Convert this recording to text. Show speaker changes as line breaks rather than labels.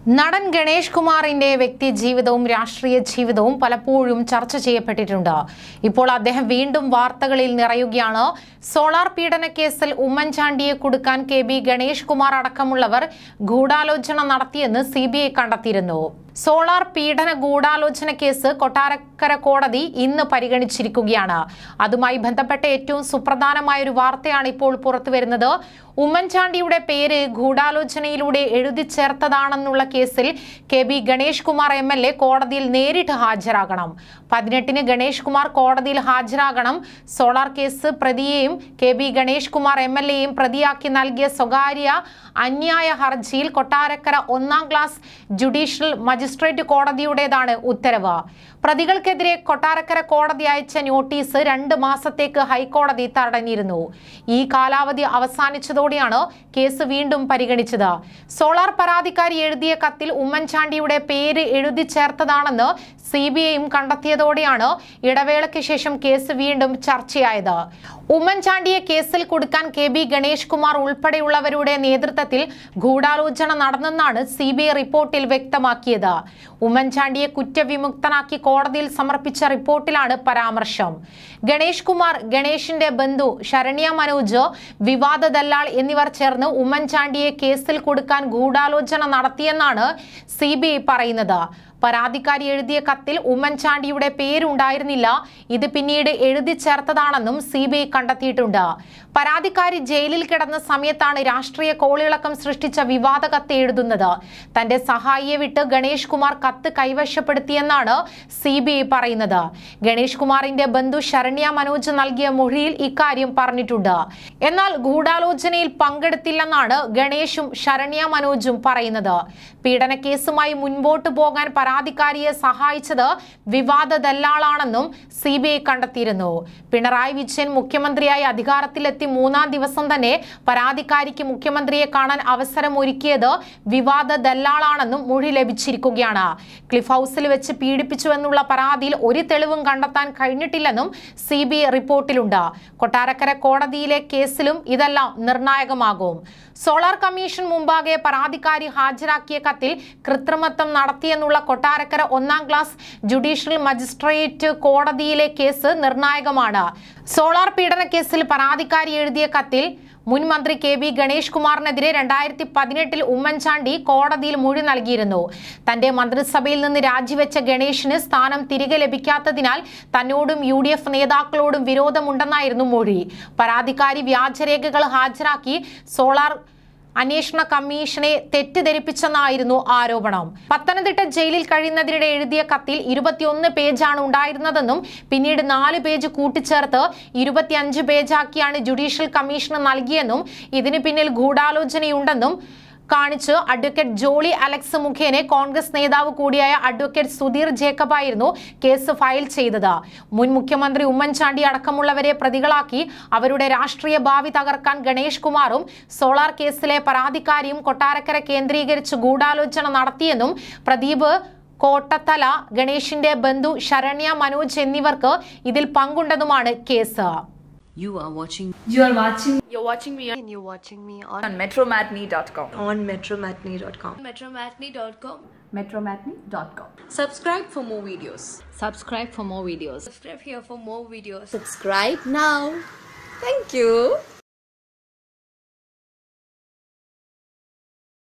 നടൻ ഗണേഷ് കുമാറിന്റെ വ്യക്തി ജീവിതവും രാഷ്ട്രീയ ജീവിതവും പലപ്പോഴും ചർച്ച ചെയ്യപ്പെട്ടിട്ടുണ്ട് ഇപ്പോൾ അദ്ദേഹം വീണ്ടും വാർത്തകളിൽ നിറയുകയാണ് സോളാർ പീഡന കേസിൽ ഉമ്മൻചാണ്ടിയെ കൊടുക്കാൻ കെ ബി ഗണേഷ് കുമാർ അടക്കമുള്ളവർ ഗൂഢാലോചന നടത്തിയെന്ന് സി ബി ഐ കണ്ടെത്തിയിരുന്നു സോളാർ പീഡന ഗൂഢാലോചന കേസ് കൊട്ടാരക്കര കോടതി ഇന്ന് പരിഗണിച്ചിരിക്കുകയാണ് അതുമായി ബന്ധപ്പെട്ട ഏറ്റവും സുപ്രധാനമായ ഒരു വാർത്തയാണ് ഇപ്പോൾ പുറത്തുവരുന്നത് ഉമ്മൻചാണ്ടിയുടെ പേര് ഗൂഢാലോചനയിലൂടെ എഴുതി ചേർത്തതാണെന്നുള്ള കേസിൽ K B Ganesh Kumar M L A കോടതിയിൽ നേരിട്ട് ഹാജരാകണം പതിനെട്ടിന് ഗണേഷ് കുമാർ കോടതിയിൽ ഹാജരാകണം സോളാർ കേസ് പ്രതിയെയും K B Ganesh Kumar M L എയും പ്രതിയാക്കി നൽകിയ സ്വകാര്യ അന്യായ ഹർജിയിൽ കൊട്ടാരക്കര ഒന്നാം ക്ലാസ് ജുഡീഷ്യൽ മജിസ്ട്രേറ്റ് കോടതിയുടേതാണ് ഉത്തരവ് പ്രതികൾക്കെതിരെ കൊട്ടാരക്കര കോടതി അയച്ച നോട്ടീസ് രണ്ട് മാസത്തേക്ക് ഹൈക്കോടതി തടഞ്ഞിരുന്നു ഈ കാലാവധി അവസാനിച്ചതോടെയാണ് കേസ് വീണ്ടും പരിഗണിച്ചത് സോളാർ പരാതിക്കാരി എഴുതിയ കത്തിൽ ഉമ്മൻചാണ്ടിയുടെ പേര് എഴുതി ചേർത്തതാണെന്ന് സി ബി ഐയും കണ്ടെത്തിയതോടെയാണ് ഇടവേളയ്ക്ക് ശേഷം കേസ് വീണ്ടും ചർച്ചയായത് ഉമ്മൻചാണ്ടിയെ കേസിൽ കൊടുക്കാൻ കെ ബി ഗണേഷ് കുമാർ ഉൾപ്പെടെയുള്ളവരുടെ നേതൃത്വത്തിൽ ഗൂഢാലോചന നടന്നെന്നാണ് സി ബി ഐ റിപ്പോർട്ടിൽ വ്യക്തമാക്കിയത് ഉമ്മൻചാണ്ടിയെ കുറ്റവിമുക്തനാക്കി കോടതിയിൽ സമർപ്പിച്ച റിപ്പോർട്ടിലാണ് പരാമർശം ഗണേഷ് കുമാർ ഗണേഷിന്റെ ബന്ധു ശരണ്യ മനോജ് വിവാദ ദല്ലാൾ എന്നിവർ ചേർന്ന് ഉമ്മൻചാണ്ടിയെ കേസിൽ കൊടുക്കാൻ ഗൂഢാലോചന നടത്തിയെന്നാണ് സി ബി ഐ പറയുന്നത് പരാതിക്കാരി എഴുതിയ കത്തിൽ ഉമ്മൻചാണ്ടിയുടെ പേരുണ്ടായിരുന്നില്ല ഇത് പിന്നീട് എഴുതി ചേർത്തതാണെന്നും സി ബി ഐ കണ്ടെത്തിയിട്ടുണ്ട് പരാതിക്കാരി ജയിലിൽ കിടന്ന സമയത്താണ് രാഷ്ട്രീയ കോളിളക്കം സൃഷ്ടിച്ച വിവാദ കത്ത് എഴുതുന്നത് തന്റെ സഹായിയെ വിട്ട് ഗണേഷ് കുമാർ കത്ത് കൈവശപ്പെടുത്തിയെന്നാണ് സി ബി ഐ പറയുന്നത് ഗണേഷ് കുമാറിന്റെ ബന്ധു ശരണ്യ മനോജ് നൽകിയ മൊഴിയിൽ ഇക്കാര്യം പറഞ്ഞിട്ടുണ്ട് എന്നാൽ ഗൂഢാലോചനയിൽ പങ്കെടുത്തില്ലെന്നാണ് ഗണേഷും ശരണ്യ മനോജും പറയുന്നത് പീഡന കേസുമായി മുൻപോട്ട് പോകാൻ പരാതിക്കാരിയെ സഹായിച്ചത് വിവാദ ദല്ലാളാണെന്നും സി ബി ഐ കണ്ടെത്തിയിരുന്നു പിണറായി വിജയൻ മുഖ്യമന്ത്രിയായി അധികാരത്തിലെത്തി മൂന്നാം ദിവസം തന്നെ പരാതിക്കാരിക്ക് മുഖ്യമന്ത്രിയെ കാണാൻ അവസരം ഒരുക്കിയത് വിവാദ ദല്ലാളാണെന്നും മൊഴി ലഭിച്ചിരിക്കുകയാണ് ക്ലിഫ് ഹൗസിൽ വെച്ച് പീഡിപ്പിച്ചുവെന്നുള്ള പരാതിയിൽ ഒരു തെളിവും കണ്ടെത്താൻ കഴിഞ്ഞിട്ടില്ലെന്നും സി ബി ഐ റിപ്പോർട്ടിലുണ്ട് കൊട്ടാരക്കര കോടതിയിലെ കേസിലും ഇതെല്ലാം നിർണായകമാകും സോളാർ കമ്മീഷൻ മുമ്പാകെ പരാതിക്കാരി ഹാജരാക്കിയ കത്തിൽ കൃത്രിമത്വം നടത്തിയെന്നുള്ള കൊട്ടാരക്കര ഒന്നാം ക്ലാസ് ജുഡീഷ്യൽ മജിസ്ട്രേറ്റ് കോടതിയിലെ കേസ് നിർണായകമാണ് സോളാർ പീഡന കേസിൽ പരാതിക്കാരി എഴുതിയ കത്തിൽ മുൻ മന്ത്രി കെ ബി ഗണേഷ് കുമാറിനെതിരെ രണ്ടായിരത്തി പതിനെട്ടിൽ ഉമ്മൻചാണ്ടി കോടതിയിൽ മൊഴി നൽകിയിരുന്നു തന്റെ മന്ത്രിസഭയിൽ നിന്ന് രാജിവെച്ച ഗണേഷിന് സ്ഥാനം തിരികെ ലഭിക്കാത്തതിനാൽ തന്നോടും യു ഡി എഫ് നേതാക്കളോടും വിരോധമുണ്ടെന്നായിരുന്നു മൊഴി പരാതിക്കാരി വ്യാജരേഖകൾ ഹാജരാക്കി സോളാർ അന്വേഷണ കമ്മീഷനെ തെറ്റിദ്ധരിപ്പിച്ചെന്നായിരുന്നു ആരോപണം പത്തനംതിട്ട ജയിലിൽ കഴിയുന്നതിനിടെ എഴുതിയ കത്തിൽ ഇരുപത്തിയൊന്ന് പേജാണ് ഉണ്ടായിരുന്നതെന്നും പിന്നീട് നാല് പേജ് കൂട്ടിച്ചേർത്ത് ഇരുപത്തിയഞ്ച് പേജാക്കിയാണ് ജുഡീഷ്യൽ കമ്മീഷന് നൽകിയെന്നും ഇതിന് പിന്നിൽ ഗൂഢാലോചനയുണ്ടെന്നും കാണിച്ച് അഡ്വക്കേറ്റ് ജോളി അലക്സ് മുഖേന കോൺഗ്രസ് നേതാവ് കൂടിയായ അഡ്വക്കേറ്റ് സുധീർ ജേക്കബായിരുന്നു കേസ് ഫയൽ ചെയ്തത് മുൻ മുഖ്യമന്ത്രി ഉമ്മൻചാണ്ടി അടക്കമുള്ളവരെ പ്രതികളാക്കി അവരുടെ രാഷ്ട്രീയ ഭാവി തകർക്കാൻ ഗണേഷ് കുമാറും സോളാർ കേസിലെ പരാതിക്കാരിയും കൊട്ടാരക്കര കേന്ദ്രീകരിച്ച് ഗൂഢാലോചന നടത്തിയെന്നും പ്രദീപ് കോട്ടത്തല ഗണേഷിന്റെ ബന്ധു ശരണ്യ മനോജ് എന്നിവർക്ക് ഇതിൽ പങ്കുണ്ടെന്നുമാണ് case
You are watching
You are watching
You're watching me on,
and you're watching me on,
on metromatney.com.
on metromatney.com.
Metromatney.com.
metromatney.com.
Subscribe for more videos.
subscribe for more videos
Subscribe here for more videos.
Subscribe now. Thank you.